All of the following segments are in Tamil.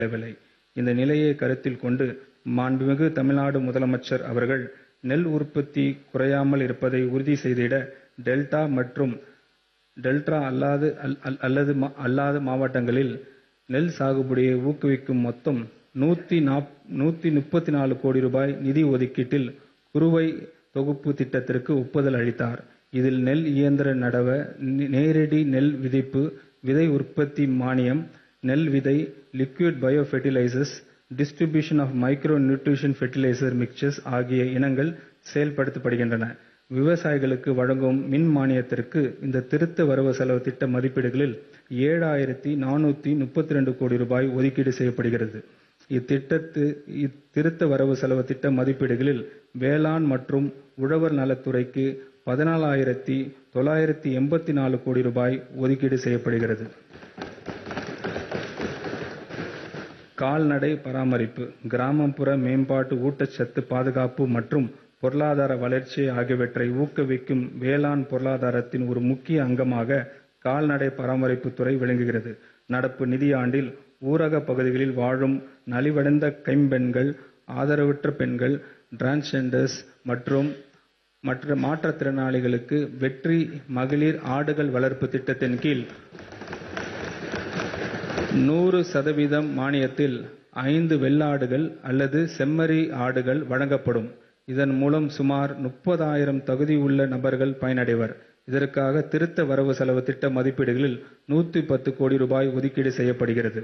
விலை இந்த நிலையை கருத்தில் கொண்டு மாண்புமிகு தமிழ்நாடு முதலமைச்சர் அவர்கள் நெல் உற்பத்தி குறையாமல் இருப்பதை உறுதி செய்திட டெல்டா மற்றும் டெல்டா அல்லாது அல்லது அல்லாத மாவட்டங்களில் நெல் சாகுபடியை ஊக்குவிக்கும் மொத்தம் நூத்தி நூத்தி முப்பத்தி நாலு கோடி ரூபாய் நிதி ஒதுக்கீட்டில் குறுவை தொகுப்பு திட்டத்திற்கு ஒப்புதல் அளித்தார் இதில் நெல் இயந்திர நடவ நேரடி நெல் விதைப்பு விதை உற்பத்தி மானியம் நெல் விதை liquid bio fertilizers distribution of micro nutrition fertilizer mixers ஆகிய இனங்கள் செயல்படுத்தப்படுகின்றன விவசாயிகளுக்கு வழங்கும் மின் மானியத்திற்கு இந்த திருத்த வரவு செலவு திட்ட மதிப்பீடுகளில் ஏழாயிரத்தி நானூத்தி முப்பத்தி ரெண்டு கோடி ரூபாய் ஒதுக்கீடு செய்யப்படுகிறது இத்திட்டத்து இத்திருத்த வரவு செலவு திட்ட மதிப்பீடுகளில் வேளாண் மற்றும் உழவர் நலத்துறைக்கு பதினாலாயிரத்தி தொள்ளாயிரத்தி எண்பத்தி நாலு கோடி ரூபாய் ஒதுக்கீடு செய்யப்படுகிறது கால்நடை பராமரிப்பு கிராமப்புற மேம்பாட்டு ஊட்டச்சத்து பாதுகாப்பு மற்றும் பொருளாதார வளர்ச்சி ஆகியவற்றை ஊக்குவிக்கும் வேளாண் பொருளாதாரத்தின் ஒரு முக்கிய அங்கமாக கால்நடை பராமரிப்பு துறை விளங்குகிறது நடப்பு நிதியாண்டில் ஊரக பகுதிகளில் வாழும் நலிவடைந்த கைம்பெண்கள் ஆதரவற்ற பெண்கள் டிரான்ஸ்ஜெண்டர்ஸ் மற்றும் மற்ற மாற்றுத்திறனாளிகளுக்கு வெற்றி மகளிர் ஆடுகள் வளர்ப்பு திட்டத்தின் கீழ் நூறு சதவீதம் மானியத்தில் ஐந்து வெள்ளாடுகள் அல்லது செம்மறி ஆடுகள் வழங்கப்படும் இதன் மூலம் சுமார் முப்பதாயிரம் தகுதியுள்ள நபர்கள் பயனடைவர் இதற்காக திருத்த வரவு செலவு திட்ட மதிப்பீடுகளில் நூத்தி பத்து கோடி ரூபாய் ஒதுக்கீடு செய்யப்படுகிறது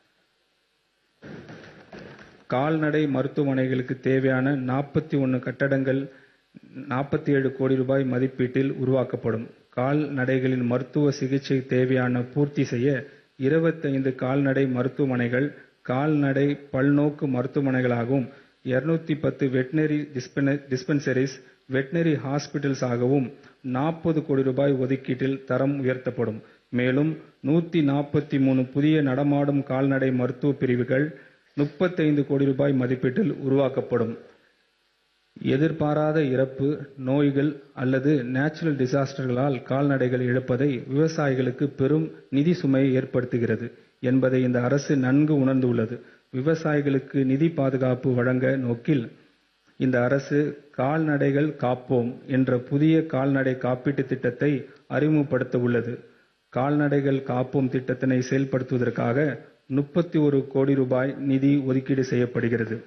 கால்நடை மருத்துவமனைகளுக்கு தேவையான நாற்பத்தி ஒன்று கட்டடங்கள் நாற்பத்தி ஏழு கோடி ரூபாய் மதிப்பீட்டில் உருவாக்கப்படும் கால்நடைகளின் மருத்துவ சிகிச்சை தேவையான பூர்த்தி செய்ய இருபத்தைந்து கால்நடை மருத்துவமனைகள் கால்நடை பல்நோக்கு மருத்துவமனைகளாகவும் இருநூத்தி பத்து வெட்டினரி டிஸ்பென்சரிஸ் வெட்டினரி ஹாஸ்பிட்டல்ஸ் ஆகவும் நாற்பது கோடி ரூபாய் ஒதுக்கீட்டில் தரம் உயர்த்தப்படும் மேலும் நூத்தி நாற்பத்தி மூணு புதிய நடமாடும் கால்நடை மருத்துவ பிரிவுகள் முப்பத்தைந்து கோடி ரூபாய் மதிப்பீட்டில் உருவாக்கப்படும் எதிர்பாராத இறப்பு நோய்கள் அல்லது நேச்சுரல் டிசாஸ்டர்களால் கால்நடைகள் இழப்பதை விவசாயிகளுக்கு பெரும் நிதி சுமையை ஏற்படுத்துகிறது என்பதை இந்த அரசு நன்கு உணர்ந்துள்ளது விவசாயிகளுக்கு நிதி பாதுகாப்பு வழங்க நோக்கில் இந்த அரசு கால்நடைகள் காப்போம் என்ற புதிய கால்நடை காப்பீட்டு திட்டத்தை அறிமுகப்படுத்த உள்ளது கால்நடைகள் காப்போம் திட்டத்தினை செயல்படுத்துவதற்காக முப்பத்தி ஒரு கோடி ரூபாய் நிதி ஒதுக்கீடு செய்யப்படுகிறது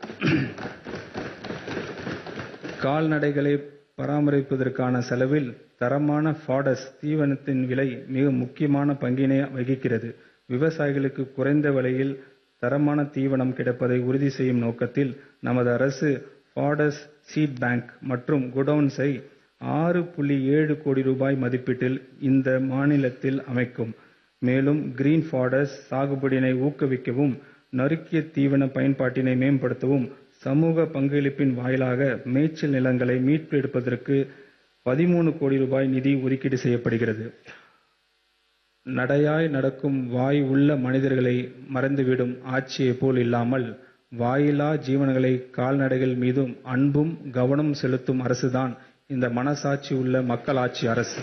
கால்நடைகளை பராமரிப்பதற்கான செலவில் தரமான ஃபாடஸ் தீவனத்தின் விலை மிக முக்கியமான பங்கினை வகிக்கிறது விவசாயிகளுக்கு குறைந்த விலையில் தரமான தீவனம் கிடைப்பதை உறுதி செய்யும் நோக்கத்தில் நமது அரசு ஃபாடஸ் சீட் பேங்க் மற்றும் குடவுன்ஸை ஆறு புள்ளி ஏழு கோடி ரூபாய் மதிப்பீட்டில் இந்த மாநிலத்தில் அமைக்கும் மேலும் கிரீன் ஃபாடஸ் சாகுபடியினை ஊக்குவிக்கவும் நறுக்கிய தீவன பயன்பாட்டினை மேம்படுத்தவும் சமூக பங்களிப்பின் வாயிலாக மேய்ச்சல் நிலங்களை மீட்பு எடுப்பதற்கு பதிமூணு கோடி ரூபாய் நிதி ஒதுக்கீடு செய்யப்படுகிறது நடையாய் நடக்கும் வாய் உள்ள மனிதர்களை மறந்துவிடும் ஆட்சியை போல் இல்லாமல் வாயிலா ஜீவன்களை கால்நடைகள் மீதும் அன்பும் கவனம் செலுத்தும் அரசுதான் இந்த மனசாட்சி உள்ள மக்களாட்சி அரசு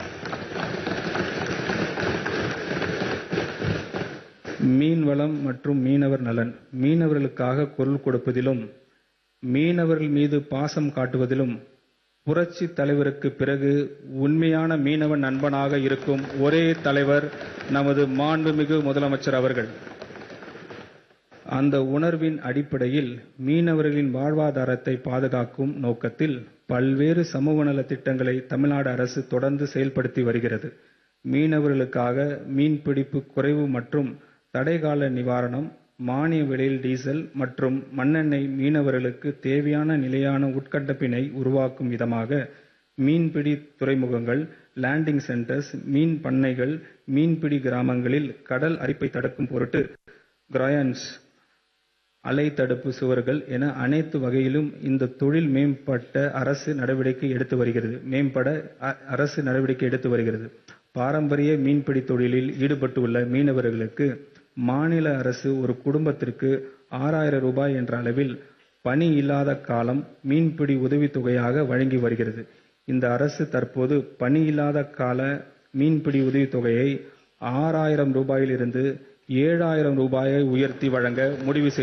மீன்வளம் மற்றும் மீனவர் நலன் மீனவர்களுக்காக குரல் கொடுப்பதிலும் மீனவர்கள் மீது பாசம் காட்டுவதிலும் புரட்சி தலைவருக்கு பிறகு உண்மையான மீனவன் நண்பனாக இருக்கும் ஒரே தலைவர் நமது மாண்புமிகு முதலமைச்சர் அவர்கள் அந்த உணர்வின் அடிப்படையில் மீனவர்களின் வாழ்வாதாரத்தை பாதுகாக்கும் நோக்கத்தில் பல்வேறு சமூக நல திட்டங்களை தமிழ்நாடு அரசு தொடர்ந்து செயல்படுத்தி வருகிறது மீனவர்களுக்காக மீன்பிடிப்பு குறைவு மற்றும் தடைகால நிவாரணம் மானிய விலையில் டீசல் மற்றும் மண்ணெண்ணெய் மீனவர்களுக்கு தேவையான நிலையான உட்கட்டப்பினை உருவாக்கும் விதமாக மீன்பிடி துறைமுகங்கள் லேண்டிங் சென்டர்ஸ் மீன் பண்ணைகள் மீன்பிடி கிராமங்களில் கடல் அரிப்பை தடுக்கும் பொருட்டு கிராயன்ஸ் அலை தடுப்பு சுவர்கள் என அனைத்து வகையிலும் இந்த தொழில் மேம்பட்ட அரசு நடவடிக்கை எடுத்து வருகிறது மேம்பட அரசு நடவடிக்கை எடுத்து வருகிறது பாரம்பரிய மீன்பிடி தொழிலில் ஈடுபட்டுள்ள மீனவர்களுக்கு மாநில அரசு ஒரு குடும்பத்திற்கு ஆறாயிரம் ரூபாய் என்ற அளவில் பணி இல்லாத காலம் மீன்பிடி உதவித்தொகையாக வழங்கி வருகிறது இந்த அரசு தற்போது பணி இல்லாத கால மீன்பிடி உதவித்தொகையை ஆறாயிரம் ரூபாயிலிருந்து ஏழாயிரம் ரூபாயை உயர்த்தி வழங்க முடிவு செய்துள்ளது